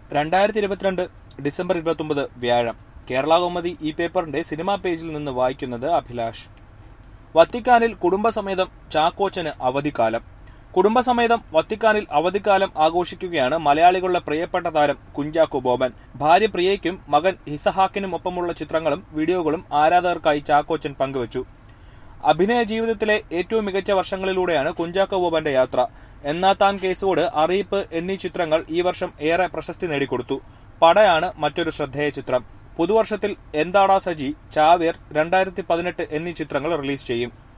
രണ്ടായിരത്തി ഇരുപത്തിരണ്ട് ഡിസംബർ ഇരുപത്തൊമ്പത് വ്യാഴം കേരള കൗമുദി ഈ പേപ്പറിന്റെ സിനിമാ പേജിൽ നിന്ന് വായിക്കുന്നത് അഭിലാഷ് വത്തിക്കാനിൽ കുടുംബസമേതം ചാക്കോച്ചന് അവധിക്കാലം കുടുംബസമേതം വത്തിക്കാനിൽ അവധിക്കാലം ആഘോഷിക്കുകയാണ് മലയാളികളുടെ പ്രിയപ്പെട്ട താരം കുഞ്ചാക്കോ ബോബൻ ഭാര്യ പ്രിയയ്ക്കും മകൻ ഹിസഹാക്കിനും ഒപ്പമുള്ള ചിത്രങ്ങളും വീഡിയോകളും ആരാധകർക്കായി ചാക്കോച്ചൻ പങ്കുവച്ചു അഭിനയ ജീവിതത്തിലെ ഏറ്റവും മികച്ച വർഷങ്ങളിലൂടെയാണ് കുഞ്ചാക്കോ ബോബന്റെ യാത്ര എന്നാ താൻ കേസോട് അറിയിപ്പ് എന്നീ ചിത്രങ്ങൾ ഈ വർഷം ഏറെ പ്രശസ്തി നേടിക്കൊടുത്തു പടയാണ് മറ്റൊരു ശ്രദ്ധേയ ചിത്രം പുതുവർഷത്തിൽ എന്താടാ സജി ചാവേർ രണ്ടായിരത്തി പതിനെട്ട് എന്നീ ചിത്രങ്ങൾ റിലീസ് ചെയ്യും